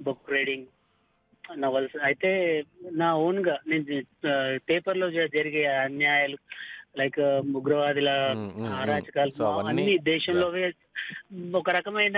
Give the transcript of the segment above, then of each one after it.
Book reading novels అయితే నా own గా నేను పేపర్ లో జ- జరిగే అన్యాయాలు లైక్ ఉగ్రవాదుల Mm, mm, mm. అరాచకాలు So అవన్నీ- అన్ని దేశంలో ఒక రకమైన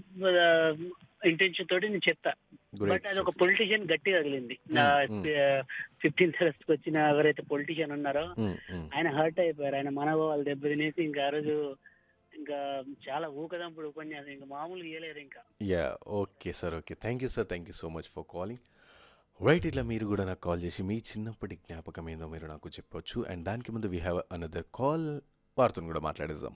ఇంటెన్షన్ తోటి నేను చెప్తా బట్ అది ఒక పొలిటీషియన్ గట్టిగా తగిలింది నా Mm, ఫిఫ్టీన్త్ అగస్ట్ వచ్చిన ఎవరైతే పొలిటీషియన్ ఉన్నారో ఆయన హర్ట్ అయిపోయారు ఆయన మనోభావాలు దెబ్బతినేసి ఇంకా ఆ రోజు ఇంకా చాలా ఊకదంపుడు ఉపన్యాసం ఇంకా మామూలుగా ఇయ్యలేరు ఇంకా yeah okay sir okay thank you sir thank you so much for calling right ఇట్లా మీరు కూడా నాకు కాల్ చేసి మీ చిన్నప్పటి జ్ఞాపకం ఏందో మీరు నాకు చెప్పొచ్చు అండ్ దానికి ముందు వీ హ్యావ్ అనదర్ కాల్ వారితో కూడా మాట్లాడేద్దాం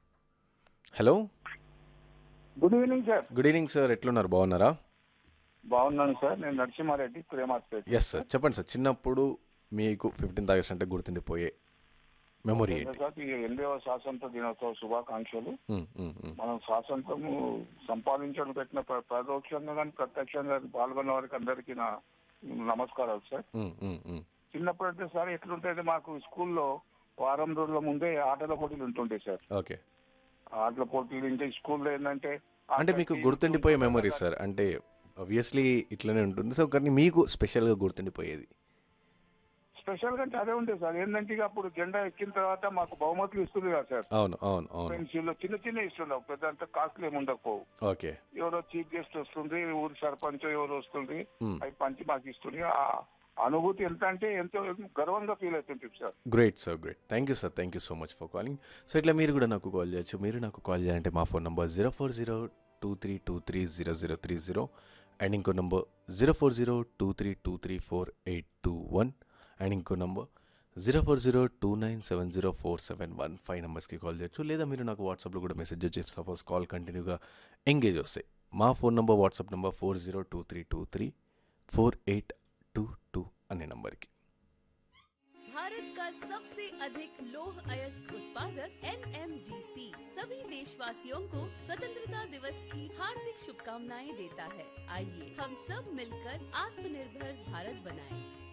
hello good evening sir good evening sir ఎట్లున్నారు బాగున్నారా బాగున్నాను సార్ నేను నరసింహారెడ్డి ప్రేమాస్పేట్ ఎస్ సార్ చెప్పండి సార్ చిన్నప్పుడు మీకు ఫిఫ్టీన్త్ ఆగస్ట్ అంటే గుర్తుండిపోయే మెమొరీ ఏంటి సార్ ఈ ఎనిమిదవ స్వాతంత్ర దినోత్సవ శుభాకాంక్షలు మ్మ్, మ్మ్, మ్మ్. మనం స్వాతంత్రము సంపాదించడం పెట్టిన ప్ర- పరోక్షంగా కానీ ప్రత్యక్షంగా పాల్గొన్న వారికి అందరికీ నా నమస్కారాలు సార్ మ్మ్, మ్మ్, మ్మ్. చిన్నప్పుడు అయితే సార్ ఎట్లుంటే మాకు స్కూల్లో వారం రోజుల ముందే ఆటల పోటీలు ఉంటుండే సార్ ఓకే ఆటల పోటీలు ఇంకా స్కూల్లో ఏంటంటే అంటే మీకు గుర్తుండిపోయే మెమొరీ సార్ అంటే ఆబ్వియస్లీ ఇట్లనే ఉంటుంది సో కానీ మీకు స్పెషల్గా గుర్తుండిపోయేది స్పెషల్ గా అంటే అదే ఉండే సార్ ఏంటంటే ఇక అప్పుడు జెండా ఎక్కిన తర్వాత మాకు బహుమతులు ఇస్తుంది కదా సార్ అవును అవును అవును పెన్సిల్ చిన్న చిన్న ఇస్తుండవు పెద్ద అంత కాస్ట్లీ ఏమి ఉండకపోవు ఓకే ఎవరో చీఫ్ గెస్ట్ వస్తుంది ఊరి సర్పంచ్ ఎవరు వస్తుంది మ్మ్. అవి పంచి మాకు ఇస్తుంది ఆ అనుభూతి ఎంత అంటే ఎంతో గర్వంగా ఫీల్ అవుతుంది sir great sir great thank you sir thank you so much for calling so ఇట్లా మీరు కూడా నాకు కాల్ చేయొచ్చు మీరు నాకు కాల్ చేయాలంటే మా phone number zero four zero two three two three zero zero three zero and ఇంకో number zero four zero two three two three four eight two one and ఇంకో number zero four zero two nine seven zero four seven one five నెంబర్స్కి call చేయొచ్చు లేదా మీరు నాకు వాట్సాప్లో కూడా message చేసి సపోజ్ కాల్ కంటిన్యూగా ఎంగేజ్ వస్తాయి మా phone number WhatsApp number four zero two three two three four eight two two అనే నంబర్కి भारत का सबसे अधिक लौह अयस्क उत्पादक एनएमडीसी सभी देशवासियों को स्वतंत्रता दिवस की हार्दिक शुभकामनाएं देता है आइए हम सब मिलकर आत्मनिर्भर भारत बनाएं।